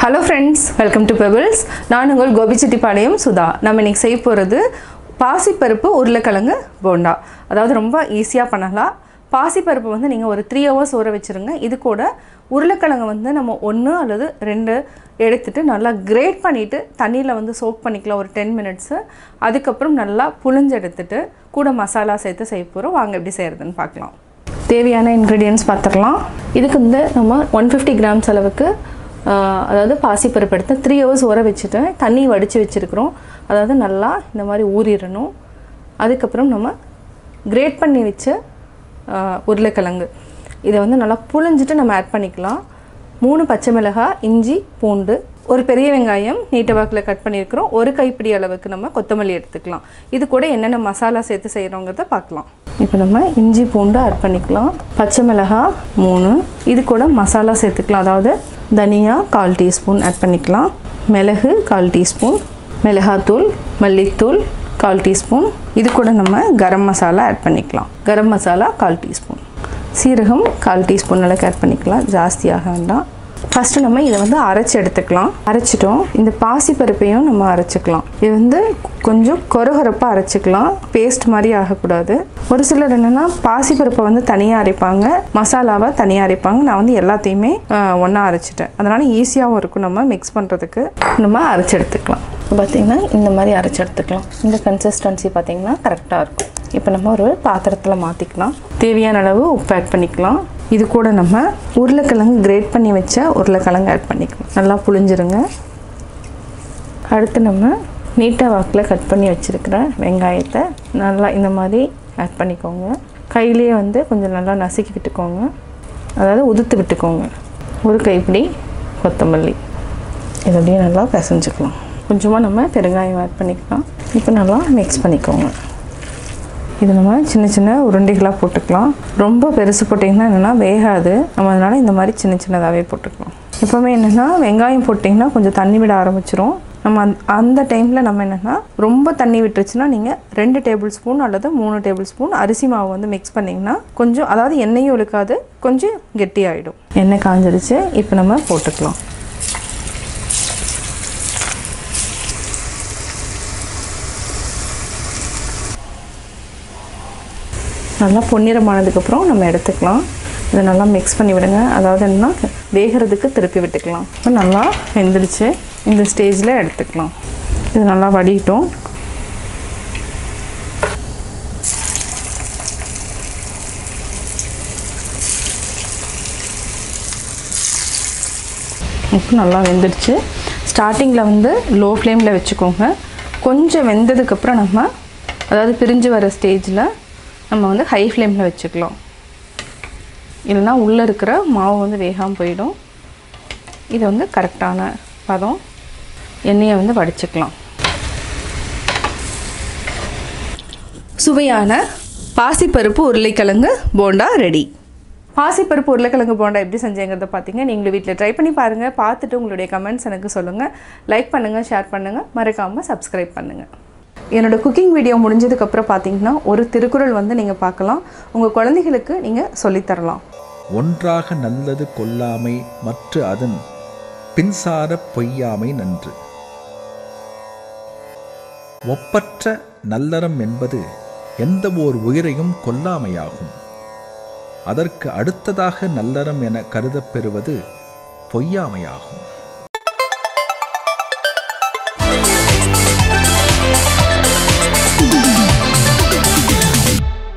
hello friends welcome to Pebbles நான் உங்கள் கோபிச்செட்டிப்பாளையம் சுதா நம்ம இன்னைக்கு செய்ய போகிறது பாசிப்பருப்பு உருளைக்கிழங்கு போண்டா அதாவது ரொம்ப ஈஸியாக பண்ணலாம் பாசிப்பருப்பு வந்து நீங்கள் ஒரு த்ரீ ஹவர்ஸ் ஊற வச்சுருங்க இது கூட உருளைக்கிழங்கு வந்து நம்ம ஒன்று அல்லது ரெண்டு எடுத்துட்டு நல்லா கிரேட் பண்ணிவிட்டு தண்ணியில் வந்து சோக் பண்ணிக்கலாம் ஒரு டென் மினிட்ஸு அதுக்கப்புறம் நல்லா புழிஞ்சு எடுத்துட்டு கூட மசாலா சேர்த்து செய்ய போகிறோம் வாங்க எப்படி செய்கிறதுன்னு பார்க்கலாம் தேவையான இன்க்ரீடியன்ஸ் பார்த்துக்கலாம் இதுக்கு வந்து நம்ம ஒன் ஃபிஃப்டி கிராம்ஸ் அளவுக்கு ஆஹ், அதாவது பாசிப்பருப்பு எடுத்து த்ரீ ஹவர்ஸ் ஊற வச்சுட்டு தண்ணி வடித்து வச்சுருக்குறோம் அதாவது நல்லா இந்த மாதிரி ஊறிடணும் அதுக்கப்புறம் நம்ம கிரேட் பண்ணி வச்ச ஆஹ், உருளைக்கிழங்கு இதை வந்து நல்லா புழிஞ்சிட்டு நம்ம ஆட் பண்ணிக்கலாம் மூணு பச்சை மிளகாய் இஞ்சி பூண்டு ஒரு பெரிய வெங்காயம் நீட்ட வாக்கில் கட் பண்ணியிருக்கிறோம் ஒரு கைப்பிடி அளவுக்கு நம்ம கொத்தமல்லி எடுத்துக்கலாம் இது கூட என்னென்ன மசாலா சேர்த்து செய்கிறோங்கிறத பார்க்கலாம் இப்போ நம்ம இஞ்சி பூண்டு ஆட் பண்ணிக்கலாம் பச்சை மிளகாய் மூணு இது கூட மசாலா சேர்த்துக்கலாம் அதாவது தனியா கால் டீஸ்பூன் ஆட் பண்ணிக்கலாம் மிளகு கால் டீஸ்பூன் மிளகாத்தூள் மல்லித்தூள் கால் டீஸ்பூன் இது கூட நம்ம கரம் மசாலா ஆட் பண்ணிக்கலாம் கரம் மசாலா கால் டீஸ்பூன் சீரகம் கால் டீஸ்பூன் அளவுக்கு ஆட் பண்ணிக்கலாம் ஜாஸ்தியாக வேண்டாம் ஃபஸ்ட்டு நம்ம இதை வந்து அரைச்சி எடுத்துக்கலாம் அரைச்சிட்டோம் இந்த பாசி பருப்பையும் நம்ம அரைச்சிக்கலாம் இது வந்து கொஞ்சம் கொரகொரப்பாக அரைச்சிக்கலாம் பேஸ்ட் மாதிரி ஆகக்கூடாது ஒரு சிலர் என்னென்னா பாசி பருப்பை வந்து தனியாக அரைப்பாங்க மசாலாவை தனியாக அரைப்பாங்க நான் வந்து எல்லாத்தையுமே ஒன்றா அரைச்சிட்டேன் அதனால் ஈஸியாகவும் இருக்கும் நம்ம மிக்ஸ் பண்ணுறதுக்கு நம்ம அரைச்சி எடுத்துக்கலாம் பார்த்திங்கன்னா இந்த மாதிரி அரைச்சி எடுத்துக்கலாம் இந்த கன்சிஸ்டன்சி பார்த்திங்கன்னா கரெக்டாக இருக்கும் இப்போ நம்ம ஒரு பாத்திரத்தில் மாற்றிக்கலாம் தேவையான அளவு உப்பு ஆட் பண்ணிக்கலாம் இது கூட நம்ம உருளைக்கிழங்கு கிரேட் பண்ணி வச்ச உருளைக்கிழங்கு ஆட் பண்ணிக்கலாம் நல்லா புளிஞ்சிருங்க அடுத்து நம்ம நீட்டாக வாக்கில் கட் பண்ணி வச்சுருக்கிற வெங்காயத்தை நல்லா இந்த மாதிரி ஆட் பண்ணிக்கோங்க கையிலேயே வந்து கொஞ்சம் நல்லா நசுக்கி விட்டுக்கோங்க அதாவது உதுத்து விட்டுக்கோங்க ஒரு கைப்பிடி கொத்தமல்லி இது அப்படியே நல்லா பிசைஞ்சுக்கலாம் கொஞ்சமாக நம்ம பெருங்காயம் ஆட் பண்ணிக்கலாம் இப்போ நல்லா மிக்ஸ் பண்ணிக்கோங்க இது நம்ம சின்ன சின்ன உருண்டைகளாக போட்டுக்கலாம் ரொம்ப பெருசு போட்டிங்கன்னா என்னென்னா வேகாது நம்ம அதனால் இந்த மாதிரி சின்ன சின்னதாகவே போட்டுக்கலாம் எப்போவுமே என்னென்னா வெங்காயம் போட்டிங்கன்னா கொஞ்சம் தண்ணி விட ஆரம்பிச்சிரும் நம்ம அந்த அந்த டைமில் நம்ம என்னென்னா ரொம்ப தண்ணி விட்டுருச்சுன்னா நீங்கள் ரெண்டு டேபிள் ஸ்பூன் அல்லது மூணு டேபிள் ஸ்பூன் அரிசி மாவு வந்து மிக்ஸ் பண்ணிங்கன்னா கொஞ்சம் அதாவது எண்ணெயும் இழுக்காது கொஞ்சம் கெட்டியாயிடும் எண்ணெய் காஞ்சிருச்சு இப்போ நம்ம போட்டுக்கலாம் நல்லா பொன்னிறமானதுக்கப்புறம் நம்ம எடுத்துக்கலாம் இதை நல்லா மிக்ஸ் பண்ணி விடுங்க அதாவது என்னன்னா வேகிறதுக்கு திருப்பி விட்டுக்கலாம் இப்போ நல்லா வெந்துடுச்சு இந்த ஸ்டேஜில் எடுத்துக்கலாம் இது நல்லா வடிட்டோம் இப்போ நல்லா வெந்துடுச்சு ஸ்டார்டிங்கில் வந்து லோ ஃப்ளேமில் வச்சுக்கோங்க கொஞ்சம் வெந்ததுக்கப்புறம் நம்ம அதாவது பிரிஞ்சு வர ஸ்டேஜில் நம்ம வந்து ஹை ஃப்ளேமில் வச்சுக்கலாம் இல்லைன்னா உள்ளே இருக்கிற மாவு வந்து வேகாமல் போயிடும் இது வந்து கரெக்டான பதம் எண்ணெயை வந்து வடிச்சுக்கலாம் சுவையான பாசிப்பருப்பு உருளைக்கிழங்கு போண்டா ரெடி பாசிப்பருப்பு உருளைக்கிழங்கு போண்டா எப்படி செஞ்சேங்கிறத பார்த்தீங்க நீங்களும் வீட்டில் ட்ரை பண்ணி பாருங்கள் பார்த்துட்டு உங்களுடைய கமெண்ட்ஸ் எனக்கு சொல்லுங்கள் லைக் பண்ணுங்கள் ஷேர் பண்ணுங்கள் மறக்காமல் சப்ஸ்கிரைப் பண்ணுங்கள் என்னோடய குக்கிங் வீடியோ முடிஞ்சதுக்கப்புறம் பார்த்தீங்கன்னா ஒரு திருக்குறள் வந்து நீங்கள் பார்க்கலாம் உங்கள் குழந்தைகளுக்கு நீங்கள் சொல்லித்தரலாம் ஒன்றாக நல்லது கொல்லாமை மற்ற அதன் பின்சார பொய்யாமை நன்று ஒப்பற்ற நல்லறம் என்பது எந்த ஓர் உயிரையும் கொல்லாமையாகும் அதற்கு அடுத்ததாக நல்லறம் என கருதப் பெறுவது பொய்யாமையாகும்